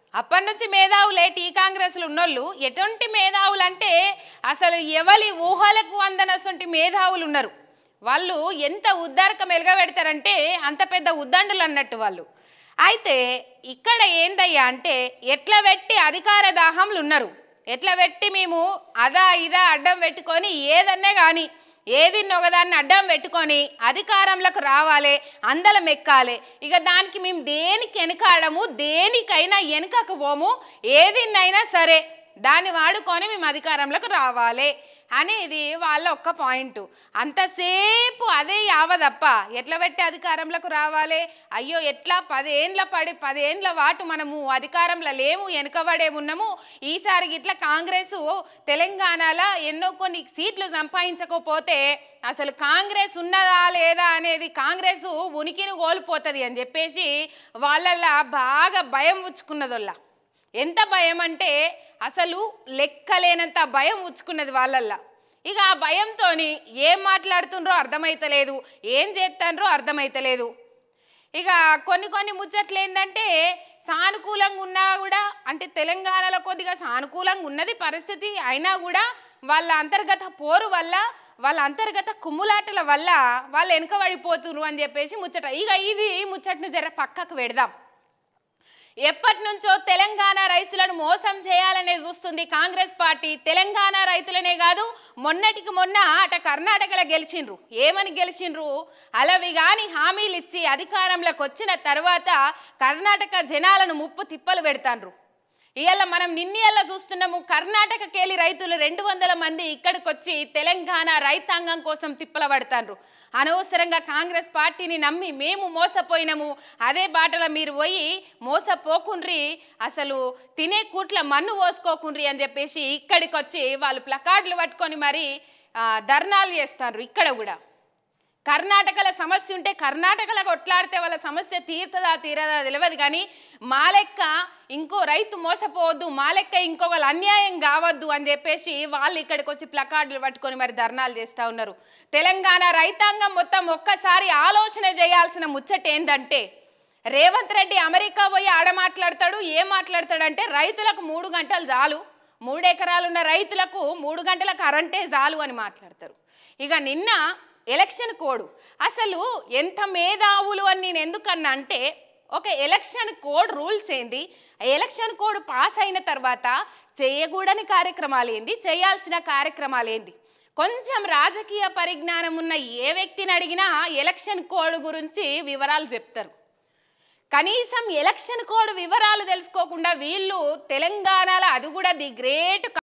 అప్పటి నుంచి మేధావులే టీ కాంగ్రెస్లు ఉన్నోళ్ళు ఎటువంటి మేధావులు అంటే అసలు ఎవరి ఊహలకు అందనసొంటి మేధావులు ఉన్నారు వాళ్ళు ఎంత ఉద్దారకం ఎలగబెడతారంటే అంత పెద్ద ఉద్దండులు అన్నట్టు వాళ్ళు అయితే ఇక్కడ ఏందయ్యా అంటే ఎట్లా పెట్టి అధికార దాహంలు ఉన్నారు ఎట్లా పెట్టి మేము అదా ఇదా అడ్డం పెట్టుకొని ఏదన్నా కానీ ఏది ఒకదాన్ని అడ్డం పెట్టుకొని అధికారంలోకి రావాలి అందలం ఎక్కాలి ఇక దానికి మేము దేనికి వెనకాడము దేనికైనా వెనకకు పోము ఏదిన్నైనా సరే దాన్ని వాడుకొని మేము అధికారంలోకి రావాలి అనేది వాళ్ళ ఒక్క పాయింట్ అంతసేపు అదే యావదప్ప ఎట్లా పెట్టి అధికారంలోకి రావాలి అయ్యో ఎట్లా పదేండ్ల పడి పదేండ్ల వాటు మనము అధికారంలో లేము వెనుకబడే ఉన్నాము ఈసారి ఇట్లా కాంగ్రెస్ తెలంగాణలో ఎన్నో కొన్ని సీట్లు సంపాదించకపోతే అసలు కాంగ్రెస్ ఉన్నదా లేదా అనేది కాంగ్రెస్ ఉనికిని కోల్పోతుంది అని చెప్పేసి వాళ్ళల్లో బాగా భయం ఉచ్చుకున్నదోళ్ళ ఎంత భయం అంటే అసలు లెక్కలేనంత భయం ఉచ్చుకున్నది వాళ్ళల్లా ఇక ఆ భయంతో ఏం మాట్లాడుతుండ్రో అర్థమైతలేదు ఏం చేస్తాండ్రో అర్థమైతలేదు ఇక కొన్ని కొన్ని ముచ్చట్లు ఏంటంటే సానుకూలంగా ఉన్నా కూడా అంటే తెలంగాణలో కొద్దిగా సానుకూలంగా ఉన్నది పరిస్థితి అయినా కూడా వాళ్ళ అంతర్గత పోరు వల్ల వాళ్ళ అంతర్గత కుమ్ములాటల వల్ల వాళ్ళు వెనుకబడిపోతున్నారు అని చెప్పేసి ముచ్చట ఇక ఇది ముచ్చట్ను జర పక్కకు పెడదాం ఎప్పటి నుంచో తెలంగాణ రైతులను మోసం చేయాలనే చూస్తుంది కాంగ్రెస్ పార్టీ తెలంగాణ రైతులనే కాదు మొన్నటికి మొన్న అట కర్ణాటకలో గెలిచిండ్రు ఏమని గెలిచిండ్రు అలవి గాని హామీలు ఇచ్చి అధికారంలోకి వచ్చిన తర్వాత కర్ణాటక జనాలను ముప్పు తిప్పలు పెడతాండ్రు ఇవాళ మనం నిన్నీళ్ళ చూస్తున్నాము కర్ణాటకకెళ్ళి రైతులు రెండు వందల మంది ఇక్కడికి వచ్చి తెలంగాణ రైతాంగం కోసం తిప్పల పడతాండ్రు అనవసరంగా కాంగ్రెస్ పార్టీని నమ్మి మేము మోసపోయినాము అదే బాటలో మీరు పోయి మోసపోకుండ్రి అసలు తినే కూట్ల మన్ను పోసుకోకుండ్రి అని చెప్పేసి ఇక్కడికి వచ్చి వాళ్ళు ప్లకార్డులు పట్టుకొని మరి ఆ, ధర్నాలు చేస్తారు ఇక్కడ కూడా కర్ణాటకలో సమస్య ఉంటే కర్ణాటకలో కొట్లాడితే వాళ్ళ సమస్య తీరుతుందా తీరదా తెలియదు కానీ మా లెక్క ఇంకో రైతు మోసపోవద్దు మా లెక్క ఇంకో వాళ్ళు అన్యాయం కావద్దు అని చెప్పేసి వాళ్ళు ఇక్కడికి వచ్చి ప్లకార్డులు పట్టుకొని మరి ధర్నాలు చేస్తూ ఉన్నారు తెలంగాణ రైతాంగం మొత్తం ఒక్కసారి ఆలోచన చేయాల్సిన ముచ్చట ఏంటంటే రేవంత్ రెడ్డి అమెరికా పోయి ఆడ మాట్లాడతాడు ఏం మాట్లాడతాడంటే రైతులకు మూడు గంటలు చాలు మూడు ఎకరాలున్న రైతులకు మూడు గంటల కరెంటే చాలు అని మాట్లాడతారు ఇక నిన్న ఎలక్షన్ కోడ్ అసలు ఎంత మేధావులు అని నేను ఎందుకన్నా అంటే ఒక ఎలక్షన్ కోడ్ రూల్స్ ఏంది ఆ ఎలక్షన్ కోడ్ పాస్ అయిన తర్వాత చేయకూడని కార్యక్రమాలు ఏంది చేయాల్సిన కార్యక్రమాలు ఏంది కొంచెం రాజకీయ పరిజ్ఞానం ఉన్న ఏ వ్యక్తిని అడిగినా ఎలక్షన్ కోడ్ గురించి వివరాలు చెప్తారు కనీసం ఎలక్షన్ కోడ్ వివరాలు తెలుసుకోకుండా వీళ్ళు తెలంగాణలో అది కూడా ది గ్రేట్